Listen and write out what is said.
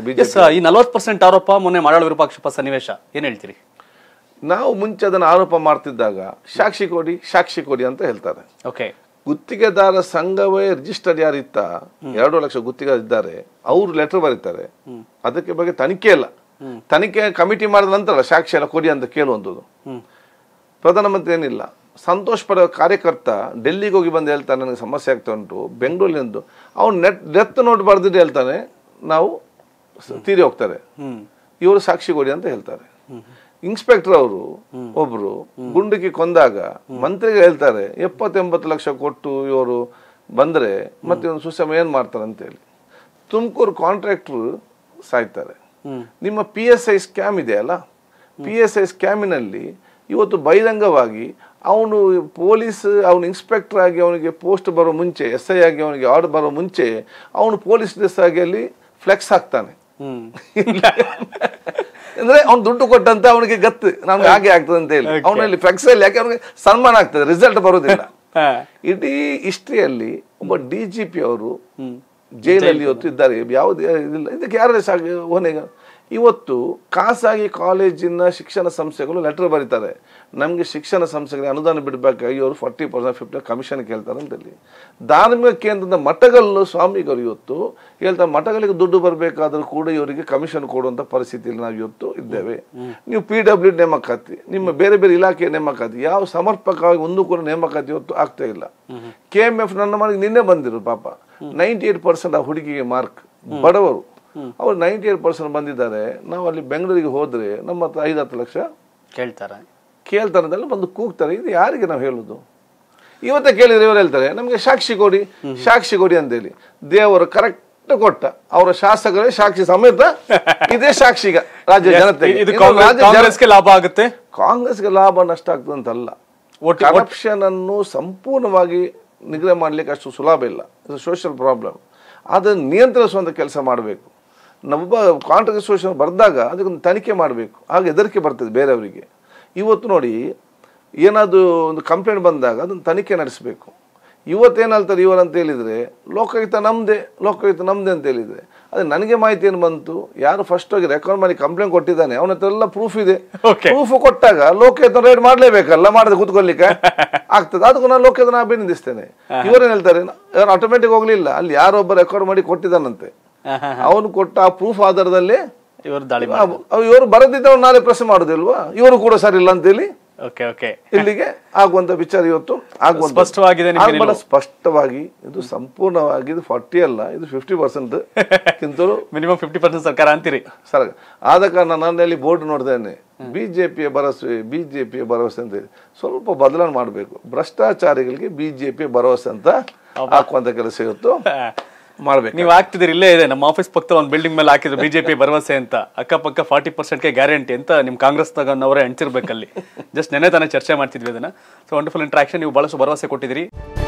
BJP S ಈ ನಲವತ್ತು percent ಆರೋಪ ಮೊನ್ನೆ ಮಾಡಾಳ ವಿರೂಪಾಕ್ಷಪ್ಪ ಸನ್ನಿವೇಶ ಏನ್ ಹೇಳ್ತೀರಿ ನಾವು ಮುಂಚೆ ಅದನ್ನು ಆರೋಪ ಮಾಡ್ತಿದ್ದಾಗ ಸಾಕ್ಷಿ ಕೊಡಿ ಸಾಕ್ಷಿ ಕೊಡಿ ಅಂತ ಹೇಳ್ತಾರೆ ಓಕೆ ಗುತ್ತಿಗೆದಾರ ಸಂಘವೇ ರಿಜಿಸ್ಟರ್ಡ್ ಯಾರು ಇತ್ತ ಎರಡು ಲಕ್ಷ ಗುತ್ತಿಗೆ ಇದ್ದಾರೆ ಅವರು ಲೆಟರ್ ಬರೀತಾರೆ ಅದಕ್ಕೆ ಬಗ್ಗೆ ತನಿಖೆ ಇಲ್ಲ ತನಿಖೆ ಕಮಿಟಿ ಮಾಡಿದ ನಂತರ ಸಾಕ್ಷಿ ಎಲ್ಲ ಕೊಡಿ ಅಂತ ಕೇಳುವಂಥದ್ದು ಹ್ಮ್ ಪ್ರಧಾನಮಂತ್ರಿ ಏನಿಲ್ಲ ಸಂತೋಷ್ ಪಡೋ ಕಾರ್ಯಕರ್ತ ಡೆಲ್ಲಿಗೆ ಹೋಗಿ ಬಂದು ಹೇಳ್ತಾನೆ ನನಗೆ ಸಮಸ್ಯೆ ಆಗ್ತಾ ಉಂಟು ಬೆಂಗಳೂರಿನಂದು ಅವ್ನು ನೆಟ್ ಡೆತ್ ನೋಟ್ ಬರೆದಿದ್ದು ಹೇಳ್ತಾನೆ ನಾವು ಸ- ತೀರಿ ಹೋಗ್ತಾರೆ ಹ್ಮ್ ಇವರು ಸಾಕ್ಷಿ ಕೊಡಿ ಅಂತ ಹೇಳ್ತಾರೆ ಇನ್ಸ್ಪೆಕ್ಟರ್ ಅವರು ಒಬ್ರು ಗುಂಡಿಗೆ ಕೊಂದಾಗ ಮಂತ್ರಿಗೆ ಹೇಳ್ತಾರೆ ಎಪ್ಪತ್ತೆಂಬತ್ತು ಲಕ್ಷ ಕೊಟ್ಟು ಇವರು ಬಂದ್ರೆ ಮತ್ತೆ ಒಂದು ಸುಸಮ ಏನ್ ಮಾಡ್ತಾರೆ ಅಂತೇಳಿ ತುಮಕೂರು ಕಾಂಟ್ರಾಕ್ಟರ್ ಸಾಯ್ತಾರೆ ಹ್ಮ್ ನಿಮ್ಮ ಪಿ ಎಸ್ ಐ ಸ್ಕ್ಯಾಮ್ ಇದೆಯಲ್ಲ ಪಿ ಎಸ್ ಐ ಸ್ಕ್ಯಾಮಿನಲ್ಲಿ ಇವತ್ತು ಬಹಿರಂಗವಾಗಿ ಅವನು ಪೊಲೀಸ್ ಅವನು ಇನ್ಸ್ಪೆಕ್ಟರ್ ಆಗಿ ಅವನಿಗೆ ಪೋಸ್ಟ್ ಬರೋ ಮುಂಚೆ ಎಸ್ ಐ ಆಗಿ ಅವನಿಗೆ ಆರ್ಡರ್ ಬರೋ ಮುಂಚೆ ಅವನು ಪೊಲೀಸ್ ಡ್ರೆಸ್ ಆಗಿ ಅಲ್ಲಿ ಫ್ಲೆಕ್ಸ್ ಹಾಕ್ತಾನೆ ಹ್ಮ್ ಅಂದ್ರೆ ಅವ್ನು ದುಡ್ಡು ಕೊಟ್ಟಂತ ಅವನಿಗೆ ಗತ್ತು ನಮ್ಗೆ ಹಾಗೆ ಆಗ್ತದೆ ಅಂತ ಹೇಳಿ ಅವನಲ್ಲಿ ಫ್ಲೆಕ್ಸ್ ಅಲ್ಲಿ ಯಾಕೆ ಅವನಿಗೆ ಸನ್ಮಾನ ಆಗ್ತದೆ ರಿಸಲ್ಟ್ ಬರೋದಿಲ್ಲ ಹಾ. ಇಡೀ ಹಿಸ್ಟ್ರಿಯಲ್ಲಿ ಒಬ್ಬ ಡಿ ಜಿ ಪಿ ಅವರು ಜೈಲಲ್ಲಿ ಇವತ್ತು ಇದ್ದಾರೆ ಯಾವುದೇ ಇದಿಲ್ಲ ಇದಕ್ಕೆ ಯಾರೇ ಸಾಕು ಹೊಣೆಗ ಇವತ್ತು ಖಾಸಗಿ ಕಾಲೇಜಿನ ಶಿಕ್ಷಣ ಸಂಸ್ಥೆಗಳು ಲೆಟರ್ ಬರೀತಾರೆ ನಮಗೆ ಶಿಕ್ಷಣ ಸಂಸ್ಥೆಗಳಿಗೆ ಅನುದಾನ ಬಿಡಬೇಕಾಗಿ ಅವರು ಫಾರ್ಟಿ ಪರ್ಸೆಂಟ್ ಫಿಫ್ಟಿ ಕಮಿಷನ್ ಕೇಳ್ತಾರೆ ಅಂತೇಳಿ ಧಾರ್ಮಿಕ ಕೇಂದ್ರದ ಮಠಗಲ್ಲು ಸ್ವಾಮಿಗಳು ಇವತ್ತು ಹೇಳ್ತಾರೆ ಮಠಗಳಿಗೆ ದುಡ್ಡು ಬರಬೇಕಾದ್ರೂ ಕೂಡ ಇವರಿಗೆ ಕಮಿಷನ್ ಕೊಡುವಂಥ ಪರಿಸ್ಥಿತಿಯಲ್ಲಿ ನಾವು ಇವತ್ತು ಇದ್ದೇವೆ ನೀವು ಪಿ ಡಬ್ಲ್ಯೂ ನೇಮಕಾತಿ ನಿಮ್ಮ ಬೇರೆ ಬೇರೆ ಇಲಾಖೆ ನೇಮಕಾತಿ ಯಾವ ಸಮರ್ಪಕವಾಗಿ ಒಂದು ಕೂಡ ನೇಮಕಾತಿ ಇವತ್ತು ಆಗ್ತಾ ಇಲ್ಲ ಕೆ ಎಮ್ ಎಫ್ ನನ್ನ ಮನೆಗೆ ನಿನ್ನೆ ಬಂದಿರು ಪಾಪ ನೈಂಟಿ ಏಟ್ ಪರ್ಸೆಂಟ್ ಆ ಹುಡುಗಿಗೆ ಮಾರ್ಕ್ ಬಡವರು ಅವ್ರು ನೈಂಟಿ ಏಟ್ ಪರ್ಸೆಂಟ್ ಬಂದಿದ್ದಾರೆ ನಾವು ಅಲ್ಲಿ ಬೆಂಗಳೂರಿಗೆ ಹೋದ್ರೆ ನಮ್ಮ ಹತ್ರ ಐದು ಹತ್ತು ಲಕ್ಷ ಕೇಳ್ತಾರ ಕೇಳ್ತಾರೆ ಅಂತೆಲ್ಲ ಬಂದು ಕೂಗ್ತಾರೆ ಇದು ಯಾರಿಗೆ ನಾವು ಹೇಳುದು ಇವತ್ತೇ ಕೇಳಿದ್ರೆ ಇವರು ಹೇಳ್ತಾರೆ ನಮಗೆ ಸಾಕ್ಷಿ ಕೊಡಿ ಸಾಕ್ಷಿ ಕೊಡಿ ಅಂತೇಳಿ ದೇವರು ಕರೆಕ್ಟ್ ಕೊಟ್ಟ ಅವರ ಶಾಸಕರೇ ಸಾಕ್ಷಿ ಸಮೇತ ಇದೇ ಸಾಕ್ಷಿ ಈಗ ರಾಜ್ಯ ಜನತೆಗೆ ಇದು ಇದು ಕಾಂಗ್ರೆಸ್- ರಾಜ್ಯ ಜನ- ಕಾಂಗ್ರೆಸ್ಗೆ ಲಾಭ ಆಗುತ್ತೆ ಕಾಂಗ್ರೆಸ್ಗೆ ಲಾಭ ನಷ್ಟ ಆಗ್ತದೆ ಅಂತಲ್ಲ ಒಟ್ಟು- ಕರಪ್ಷನ್ ಅನ್ನು ಸಂಪೂರ್ಣವಾಗಿ ನಿಗ್ರಹ ಮಾಡ್ಲಿಕ್ಕೆ ಅಷ್ಟು ಸುಲಭ ಇಲ್ಲ ಇದು ಸೋಷಿಯಲ್ ಪ್ರಾಬ್ಲಮ್ ಅದನ್ನು ನಿಯಂತ್ರಿಸುವಂಥ ಕೆಲಸ ಮಾಡಬೇಕು ನೊಬ್ಬ ಕಾಂಟ್ರಾಕ್ಟ್ ಸೋಷನ್ ಬರೆದಾಗ ಅದಕ್ಕೊಂದು ತನಿಖೆ ಮಾಡಬೇಕು ಆಗ ಹೆದರಿಕೆ ಬರ್ತದೆ ಬೇರೆಯವರಿಗೆ ಇವತ್ತು ನೋಡಿ ಏನಾದರೂ ಒಂದು ಕಂಪ್ಲೇಂಟ್ ಬಂದಾಗ ಅದನ್ನು ತನಿಖೆ ನಡೆಸಬೇಕು ಇವತ್ತೇನಲ್ತಾರೆ ಇವರು ಅಂತ ಹೇಳಿದರೆ ಲೋಕಾಯುಕ್ತ ನಮ್ಮದೇ ಲೋಕಾಯುಕ್ತ ನಮ್ಮದೇ ಅಂತ ಹೇಳಿದರೆ ಅದೇ ನನಗೆ ಮಾಹಿತಿ ಏನು ಬಂತು ಯಾರು ಫಸ್ಟ್ ಹೋಗಿ ರೆಕಾರ್ಡ್ ಮಾಡಿ ಕಂಪ್ಲೇಂಟ್ ಕೊಟ್ಟಿದ್ದಾನೆ ಅವನ ಹತ್ರ ಎಲ್ಲ ಪ್ರೂಫ್ ಇದೆ Okay. ಪ್ರೂಫ್ ಕೊಟ್ಟಾಗ ಲೋಕಾಯುಕ್ತ ರೇಡ್ ಮಾಡಲೇಬೇಕಲ್ಲ ಮಾಡದೆ ಕೂತ್ಕೊಳ್ಲಿಕ್ಕೆ ಆಗ್ತದೆ ಅದಕ್ಕೂ ನಾನು ಲೋಕಾಯುಕ್ತ ನಾ ಅಭಿನಂದಿಸ್ತೇನೆ ಇವರೇನು ಹೇಳ್ತಾರೆ ಯಾರು ಆಟೋಮೆಟಿಕ್ ಹೋಗ್ಲಿಲ್ಲ ಅಲ್ಲಿ ಯಾರೊಬ್ಬ ರೆಕಾರ್ಡ್ ಮಾಡಿ ಕೊಟ್ಟಿದ್ದಾನಂತೆ ಅವನು ಕೊಟ್ಟ ಆ ಪ್ರೂಫ್ ಆಧಾರದಲ್ಲಿ ಇವರು ದಾಳಿ ಇವರು ಬರದಿದ್ದ ನಾಳೆ ಪ್ರಶ್ನೆ ಮಾಡುದಿಲ್ವಾ ಇವರು ಕೂಡ ಸರಿ ಇಲ್ಲ ಅಂತೇಳಿ ಓಕೆ ಓಕೆ ಇಲ್ಲಿಗೆ ಆಗುವಂತ ವಿಚಾರ ಇವತ್ತು ಆಗುವಂತ ಸ್ಪಷ್ಟವಾಗಿದೆ ನಿಮ್ಗೆ ಆಗ್ಬಲ್ಲ ಸ್ಪಷ್ಟವಾಗಿ ಇದು ಸಂಪೂರ್ಣವಾಗಿ ಇದು ಫಾರ್ಟಿ ಅಲ್ಲ ಇದು ಫಿಫ್ಟಿ ಪರ್ಸೆಂಟ್ ಕಿಂತಲೂ ಮಿನಿಮಮ್ ಫಿಫ್ಟಿ ಪರ್ಸೆಂಟ್ ಸರ್ಕಾರ ಅಂತೀರಿ ಸರ್ ಆದ ಕಾರಣ ನಾನಲ್ಲಿ ಬೋರ್ಡ್ ನೋಡ್ದೇನೆ ಬಿಜೆಪಿಯ ಭರವಸೆ ಬಿಜೆಪಿಯ ಭರವಸೆ ಅಂತ ಹೇಳಿ ಸ್ವಲ್ಪ ಬದಲಾವಣೆ ಮಾಡಬೇಕು ಭ್ರಷ್ಟಾಚಾರಿಗಳಿಗೆ ಬಿಜೆಪಿ ಭರವಸೆ ಅಂತ ಹಾಕುವಂತ ಕೆಲಸ ಇವತ್ತು ಮಾಡ್ಬೇಕು ನೀವು ಆಗ್ತಿದ್ದೀರಿ ಇಲ್ಲೇ ಇದೆ ನಮ್ಮ ಆಫೀಸ್ ಪಕ್ಕದಲ್ಲಿ ಒಂದು ಬಿಲ್ಡಿಂಗ್ ಮೇಲೆ ಹಾಕಿದ್ರು ಬಿಜೆಪಿ ಭರವಸೆ ಅಂತ ಅಕ್ಕಪಕ್ಕ ಫಾರ್ಟಿ ಪರ್ಸೆಂಟ್ಗೆ ಗ್ಯಾರಂಟಿ ಅಂತ ನಿಮ್ ಕಾಂಗ್ರೆಸ್ ತಗೊಂಡವರೇ ಹಂಚಿರ್ಬೇಕಲ್ಲಿ ಜಸ್ಟ್ ನೆನೆ ತಾನೇ ಚರ್ಚೆ ಮಾಡ್ತಿದ್ವಿ ಅದನ್ನ ಸೊ ವಂಡರ್ಫುಲ್ ಇಂಟ್ರಾಕ್ಷನ್ ನೀವು ಬಹಳಷ್ಟು ಭರವಸೆ ಕೊಟ್ಟಿದ್ದೀರಿ